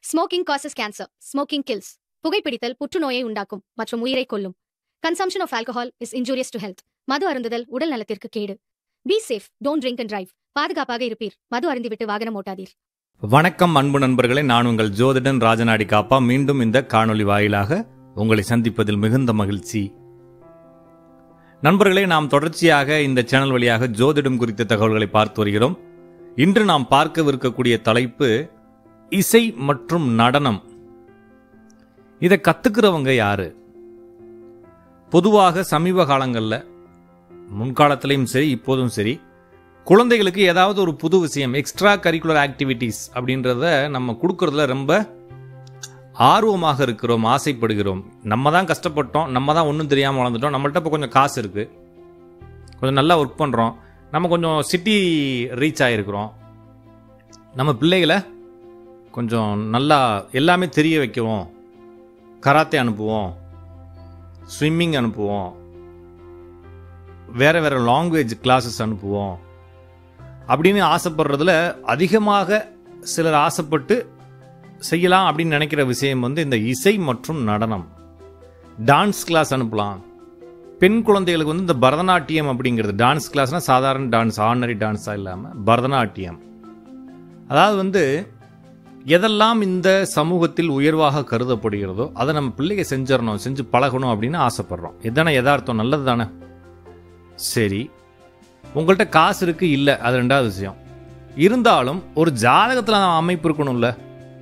smoking causes cancer smoking kills புகைப்பிடித்தல் புற்றுநோயை உண்டாக்கும் மற்றும் உயிரை கொல்லும் consumption of alcohol is injurious to health மது அருந்துதல் உடல் நலத்திற்கு கேடு be safe don't drink and drive பாதுகாப்பாக இருப்பீர் மது அருந்திவிட்டு வாகனம் ஓட்டாதீர் வணக்கம் அன்பு நண்பர்களே நான் உங்கள் ஜோதிடன் ராஜநாடி காப்பா மீண்டும் இந்த காணொளி வாயிலாக உங்களை சந்திப்பதில் மிகுந்த மகிழ்ச்சி நண்பர்களே நாம் தொடர்ச்சியாக இந்த சேனல் வழியாக ஜோதிடம் குறித்த தகவல்களை பார்த்து வருகிறோம் இன்று நாம் பார்க்கவிருக்கக்கூடிய தலைப்பு இசை மற்றும் நடனம் இதை கத்துக்கிறவங்க யாரு பொதுவாக சமீப காலங்களில் முன்காலத்திலையும் சரி இப்போதும் சரி குழந்தைகளுக்கு ஏதாவது ஒரு புது விஷயம் எக்ஸ்ட்ரா கரிக்குலர் ஆக்டிவிட்டீஸ் அப்படின்றத நம்ம கொடுக்கறதுல ரொம்ப ஆர்வமாக இருக்கிறோம் ஆசைப்படுகிறோம் நம்ம தான் கஷ்டப்பட்டோம் நம்ம தான் ஒன்றும் தெரியாமல் வளர்ந்துட்டோம் நம்மள்ட்ட இப்போ கொஞ்சம் காசு இருக்குது கொஞ்சம் நல்லா ஒர்க் பண்ணுறோம் நம்ம கொஞ்சம் சிட்டி ரீச் ஆகிருக்கிறோம் நம்ம பிள்ளைகளை கொஞ்சம் நல்லா எல்லாமே தெரிய வைக்குவோம் கராத்தே அனுப்புவோம் ஸ்விம்மிங் அனுப்புவோம் வேற வேற லாங்குவேஜ் கிளாஸஸ் அனுப்புவோம் அப்படின்னு ஆசைப்படுறதுல அதிகமாக சிலர் ஆசைப்பட்டு செய்யலாம் அப்படின்னு நினைக்கிற விஷயம் வந்து இந்த இசை மற்றும் நடனம் டான்ஸ் கிளாஸ் அனுப்பலாம் பெண் குழந்தைகளுக்கு வந்து இந்த பரதநாட்டியம் அப்படிங்கிறது டான்ஸ் கிளாஸ்னால் சாதாரண டான்ஸ் ஆர்டினரி டான்ஸாக இல்லாமல் பரதநாட்டியம் அதாவது வந்து எதெல்லாம் இந்த சமூகத்தில் உயர்வாக கருதப்படுகிறதோ அதை நம்ம பிள்ளைங்க செஞ்சிடணும் செஞ்சு பழகணும் அப்படின்னு ஆசைப்படுறோம் இதுதானே யதார்த்தம் நல்லது தானே சரி உங்கள்கிட்ட காசு இருக்கு இல்லை அது ரெண்டாவது விஷயம் இருந்தாலும் ஒரு ஜாதகத்தில் அமைப்பு இருக்கணும்ல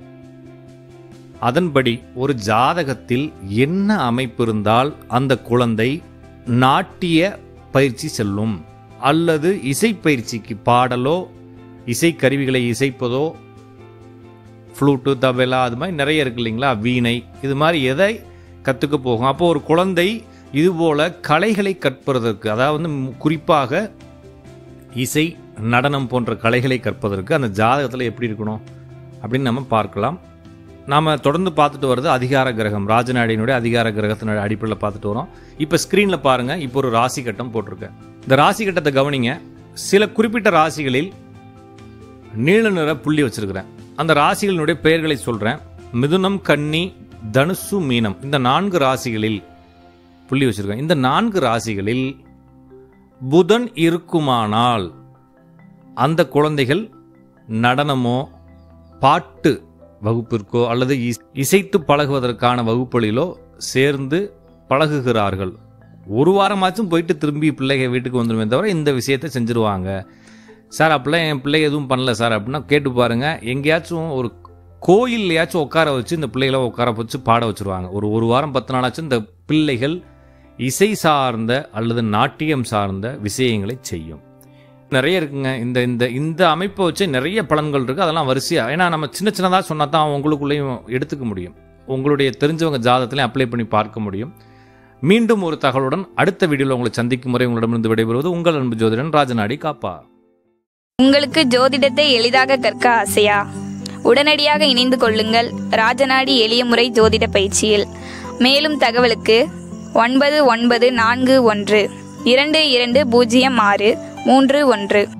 அதன்படி ஒரு ஜாதகத்தில் என்ன அமைப்பு இருந்தால் அந்த குழந்தை நாட்டிய பயிற்சி செல்லும் அல்லது இசை பயிற்சிக்கு பாடலோ இசை கருவிகளை இசைப்பதோ ஃப்ளூட்டு தபேலா அது மாதிரி நிறைய இருக்கு இல்லைங்களா வீணை இது மாதிரி எதை கற்றுக்க போகும் அப்போ ஒரு குழந்தை இதுபோல கலைகளை கற்பதற்கு அதாவது வந்து குறிப்பாக இசை நடனம் போன்ற கலைகளை கற்பதற்கு அந்த ஜாதகத்தில் எப்படி இருக்கணும் அப்படின்னு நம்ம பார்க்கலாம் நாம் தொடர்ந்து பார்த்துட்டு வர்றது அதிகார கிரகம் ராஜநாடியினுடைய அதிகார கிரகத்தினுடைய அடிப்படையில் பார்த்துட்டு வரோம் இப்போ ஸ்க்ரீனில் பாருங்கள் இப்போ ஒரு ராசி கட்டம் போட்டிருக்கேன் இந்த ராசி கட்டத்தை கவனிங்க சில குறிப்பிட்ட ராசிகளில் நீல நிற புள்ளி வச்சிருக்கிறேன் அந்த ராசிகளினுடைய பெயர்களை சொல்கிறேன் மிதுனம் கன்னி தனுசு மீனம் இந்த நான்கு ராசிகளில் புள்ளி வச்சிருக்கேன் இந்த நான்கு ராசிகளில் புதன் இருக்குமானால் அந்த குழந்தைகள் நடனமோ பாட்டு வகுப்பிற்கோ அல்லது இஸ்- இசைத்து பழகுவதற்கான வகுப்புகளிலோ சேர்ந்து பழகுகிறார்கள் ஒரு வாரமாச்சும் போயிட்டு திரும்பி பிள்ளைங்க வீட்டுக்கு வந்துடுமே தவிர இந்த விஷயத்தை செஞ்சுருவாங்க சார் அப்படிலாம் என் பிள்ளை எதுவும் பண்ணல சார் அப்படின்னா கேட்டு பாருங்க எங்கேயாச்சும் ஒரு கோயில்லையாச்சும் உட்கார வச்சு இந்த பிள்ளைகளை உட்கார வச்சு பாட வச்சுருவாங்க ஒரு ஒரு வாரம் பத்து நாளாச்சும் இந்த பிள்ளைகள் இசை சார்ந்த அல்லது நாட்டியம் சார்ந்த விஷயங்களை செய்யும் நிறைய இருக்குங்க இந்த இந்த இந்த அமைப்பை வச்சு நிறைய பலன்கள் இருக்குது அதெல்லாம் வரிசையாக ஏன்னா நம்ம சின்ன சின்னதாக சொன்னால் தான் உங்களுக்குள்ளேயும் எடுத்துக்க முடியும் உங்களுடைய தெரிஞ்சவங்க ஜாதகத்திலையும் அப்ளை பண்ணி பார்க்க முடியும் மீண்டும் ஒரு தகவலுடன் அடுத்த வீடியோவில் உங்களை சந்திக்கும் முறை உங்களிடமிருந்து விடைபெறுவது உங்கள் அன்பு ஜோதிடன் ராஜநாடி காப்பா உங்களுக்கு ஜோதிடத்தை எளிதாக கற்க ஆசையா உடனடியாக இணைந்து கொள்ளுங்கள் ராஜநாடி எளிய முறை ஜோதிட பயிற்சியில் மேலும் தகவலுக்கு ஒன்பது ஒன்பது நான்கு ஒன்று இரண்டு இரண்டு பூஜ்ஜியம் ஆறு மூன்று ஒன்று